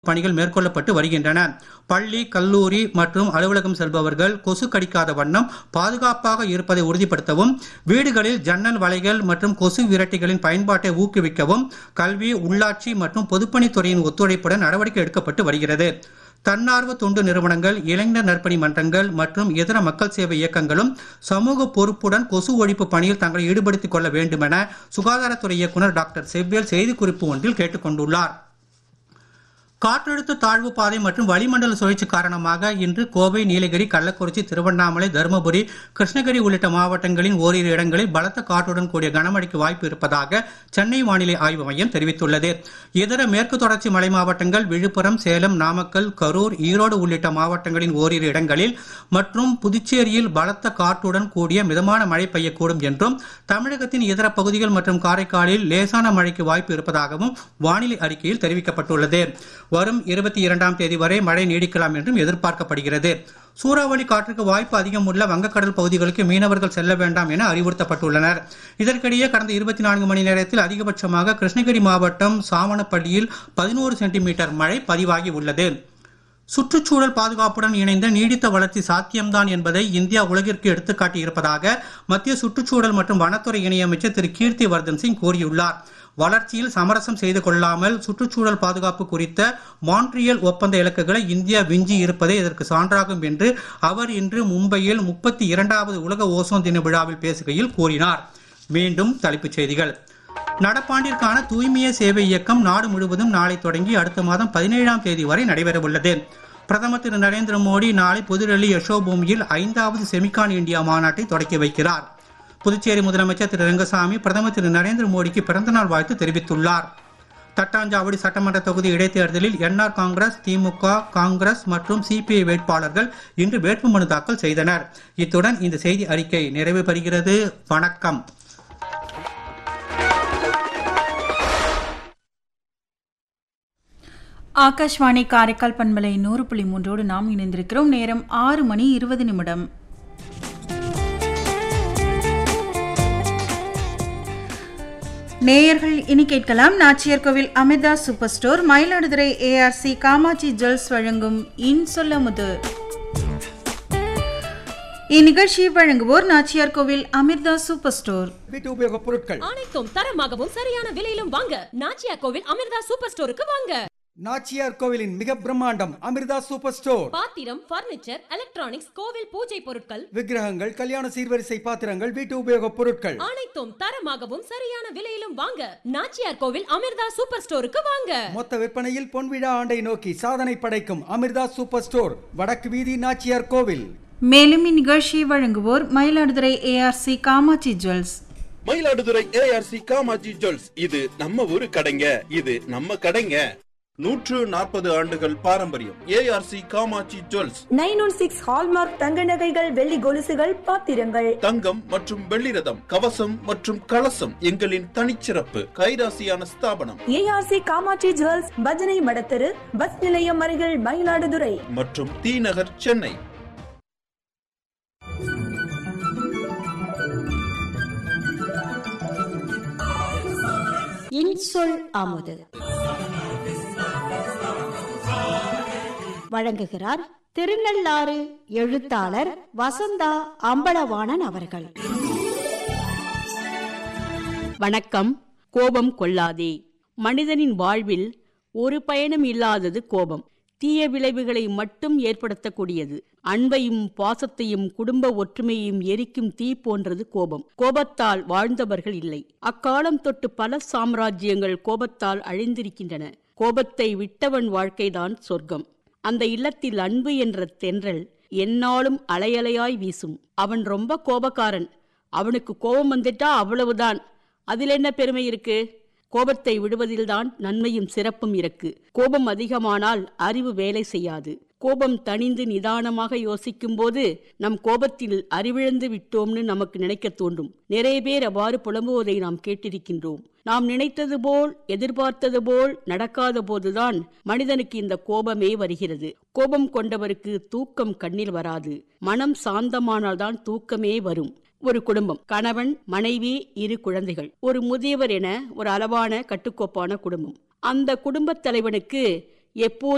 பணிகள் மேற்கொள்ளப்பட்டு வருகின்றன பள்ளி கல்லூரி மற்றும் அலுவலகம் செல்பவர்கள் கொசு கடிக்காத வண்ணம் பாதுகாப்பாக இருப்பதை உறுதிப்படுத்தவும் வீடுகளில் ஜன்னல் வலைகள் மற்றும் கொசு விரட்டிகளின் பயன்பாட்டை ஊக்குவிக்கவும் கல்வி உள்ளாட்சி மற்றும் பொதுப்பணித்துறையின் ஒத்துழைப்புடன் நடவடிக்கை எடுக்கப்பட்டு வருகிறது தன்னார்வ தொண்டு நிறுவனங்கள் இளைஞர் நற்பணி மன்றங்கள் மற்றும் இதர மக்கள் சேவை இயக்கங்களும் சமூக பொறுப்புடன் கொசு ஒழிப்பு பணியில் தங்களை ஈடுபடுத்திக் கொள்ள வேண்டுமென சுகாதாரத்துறை இயக்குநர் டாக்டர் செவ்வேல் செய்திக்குறிப்பு ஒன்றில் கேட்டுக் கொண்டுள்ளார் காற்றழுத்த தாழ்வு பாதை மற்றும் வளிமண்டல சுழற்சி காரணமாக இன்று கோவை நீலகிரி கள்ளக்குறிச்சி திருவண்ணாமலை தருமபுரி கிருஷ்ணகிரி உள்ளிட்ட மாவட்டங்களின் ஓரிரு இடங்களில் பலத்த காற்றுடன் கூடிய கனமழைக்கு வாய்ப்பு இருப்பதாக சென்னை வானிலை ஆய்வு மையம் தெரிவித்துள்ளது இதர மேற்கு தொடர்ச்சி மலை மாவட்டங்கள் விழுப்புரம் சேலம் நாமக்கல் கரூர் ஈரோடு உள்ளிட்ட மாவட்டங்களின் ஓரிரு இடங்களில் மற்றும் புதுச்சேரியில் பலத்த காற்றுடன் கூடிய மிதமான மழை பெய்யக்கூடும் என்றும் தமிழகத்தின் இதர பகுதிகள் மற்றும் காரைக்காலில் லேசான மழைக்கு வாய்ப்பு இருப்பதாகவும் வானிலை அறிக்கையில் தெரிவிக்கப்பட்டுள்ளது வரும் இருபத்தி இரண்டாம் தேதி வரை மழை நீடிக்கலாம் என்றும் எதிர்பார்க்கப்படுகிறது சூறாவளி காற்றுக்கு வாய்ப்பு அதிகம் உள்ள வங்கக்கடல் பகுதிகளுக்கு மீனவர்கள் செல்ல வேண்டாம் என அறிவுறுத்தப்பட்டுள்ளனர் இதற்கிடையே கடந்த இருபத்தி நான்கு மணி நேரத்தில் அதிகபட்சமாக கிருஷ்ணகிரி மாவட்டம் சாமணப்பள்ளியில் பதினோரு சென்டிமீட்டர் மழை பதிவாகி உள்ளது சுற்றுச்சூழல் பாதுகாப்புடன் இணைந்த நீடித்த வளர்ச்சி சாத்தியம்தான் என்பதை இந்தியா உலகிற்கு எடுத்துக்காட்டி இருப்பதாக மத்திய சுற்றுச்சூழல் மற்றும் வனத்துறை இணையமைச்சர் திரு கீர்த்தி வர்தன் சிங் கூறியுள்ளார் வளர்ச்சியில் சமரசம் செய்து கொள்ளாமல் சுற்றுச்சூழல் பாதுகாப்பு குறித்த மான்ட்ரியல் ஒப்பந்த இலக்குகளை இந்தியா விஞ்சி இருப்பதே இதற்கு சான்றாகும் என்று அவர் இன்று மும்பையில் முப்பத்தி இரண்டாவது உலக ஓசோன் தின விழாவில் பேசுகையில் கூறினார் மீண்டும் தலைப்புச் செய்திகள் நடப்பாண்டிற்கான தூய்மைய சேவை இயக்கம் நாடு முழுவதும் நாளை தொடங்கி அடுத்த மாதம் பதினேழாம் தேதி வரை நடைபெறவுள்ளது பிரதமர் திரு நரேந்திர மோடி நாளை புதுடெல்லி யசோபூமியில் ஐந்தாவது செமிகான் இந்தியா மாநாட்டை தொடக்கி வைக்கிறார் புதுச்சேரி முதலமைச்சர் திரு ரங்கசாமி பிரதமர் திரு நரேந்திர மோடிக்கு பிறந்தநாள் வாழ்த்து தெரிவித்துள்ளார் தட்டாஞ்சாவடி சட்டமன்ற தொகுதி இடைத்தேர்தலில் என்ஆர் காங்கிரஸ் திமுக காங்கிரஸ் மற்றும் சிபிஐ வேட்பாளர்கள் இன்று வேட்புமனு தாக்கல் செய்தனர் இத்துடன் இந்த செய்தி அறிக்கை நிறைவு பெறுகிறது வணக்கம் ஆகாஷ்வாணி காரைக்கால் பண்பலை நூறு புள்ளி மூன்றோடு நாம் இணைந்திருக்கிறோம் நேரம் ஆறு மணி இருபது நிமிடம் நேயர்கள் இனி கேட்கலாம் Nachiyar Kovil Amirtha super store Mayiladuthurai ARC Kamatchi jewels வழங்கும் இன் சொல்ல முது இந்நிகழ்ச்சியை வழங்குவோர் நாச்சியார் கோவில் அமிர்தா சூப்பர் ஸ்டோர் வீட்டு உபயோகப் பொருட்கள் அனைத்தும் தரமாகவும் சரியான விலையிலும் வாங்க நாச்சியா கோவில் அமிர்தா சூப்பர் ஸ்டோருக்கு வாங்க நாச்சியார் கோவிலின் மிக பிரம்மாண்டம் அமிர்தா சூப்பர் ஸ்டோர் பாத்திரம் பர்னிச்சர் எலக்ட்ரானிக்ஸ் கோவில் பூஜை பொருட்கள் விக்கிரகங்கள் கல்யாண சீர்வரிசை பாத்திரங்கள் வீட்டு உபயோகப் பொருட்கள் அனைத்தும் தரமாகவும் சரியான விலையிலும் வாங்க நாச்சியார் கோவில் அமிர்தா சூப்பர் ஸ்டோருக்கு வாங்க மொத்த விற்பனையில் பொன்விழா ஆண்டை நோக்கி சாதனை படைக்கும் அமிர்தா சூப்பர் ஸ்டோர் வடக்கு வீதி நாச்சியார் கோவில் மேலும் இந்நிகழ்ச்சியை வழங்குவோர் Mayiladuthurai ARC Kamatchi jewels Mayiladuthurai ARC Kamatchi jewels இது நம்ம ஊரு கடைங்க இது நம்ம கடைங்க நூற்று நாற்பது ஆண்டுகள் பாரம்பரியம் ARC Kamatchi jewels nine one six hallmark தங்க நகைகள் வெள்ளி கொலுசுகள் பாத்திரங்கள் தங்கம் மற்றும் வெள்ளி ரதம் கவசம் மற்றும் கலசம் எங்களின் தனிச்சிறப்பு கைராசியான ஸ்தாபனம் ஏஆர்சி காமாட்சி ஜுவல்ஸ் பஜனை மடத்தெரு பஸ் நிலையம் அருகில் மயிலாடுதுறை மற்றும் தி நகர் சென்னை இன்சொல் அமுது வழங்குகிறார் திருநள்ளாறு எழுத்தாளர் வசந்தா அம்பலவாணன் அவர்கள் வணக்கம் கோபம் கொள்ளாதே மனிதனின் வாழ்வில் ஒரு பயனும் இல்லாதது கோபம் தீய விளைவுகளை மட்டும் ஏற்படுத்தக்கூடியது அன்பையும் பாசத்தையும் குடும்ப ஒற்றுமையையும் எரிக்கும் தீ போன்றது கோபம் கோபத்தால் வாழ்ந்தவர்கள் இல்லை அக்காலம் தொட்டு பல சாம்ராஜ்யங்கள் கோபத்தால் அழிந்திருக்கின்றன கோபத்தை விட்டவன் வாழ்க்கைதான் சொர்க்கம் அந்த இல்லத்தில் அன்பு என்ற தென்றல் எந்நாளும் அலையலையாய் வீசும் அவன் ரொம்ப கோபக்காரன் அவனுக்கு கோபம் வந்துட்டா அவ்வளவுதான் அதில் என்ன பெருமை இருக்கு கோபத்தை விடுவதில்தான் நன்மையும் சிறப்பும் இருக்கு கோபம் அதிகமானால் அறிவு வேலை செய்யாது கோபம் தணிந்து நிதானமாக யோசிக்கும் போது நம் கோபத்தில் அறிவிழந்து விட்டோம்னு நமக்கு நினைக்க தோன்றும் நிறைய பேர் அவ்வாறு புலம்புவதை நாம் கேட்டிருக்கின்றோம் நாம் நினைத்தது போல் எதிர்பார்த்தது போல் நடக்காத போதுதான் மனிதனுக்கு இந்த கோபமே வருகிறது கோபம் கொண்டவருக்கு தூக்கம் கண்ணில் வராது மனம் சாந்தமானால்தான் தூக்கமே வரும் ஒரு குடும்பம் கணவன் மனைவி இரு குழந்தைகள் ஒரு முதியவர் என ஒரு அளவான கட்டுக்கோப்பான குடும்பம் அந்த குடும்பத் தலைவனுக்கு எப்போது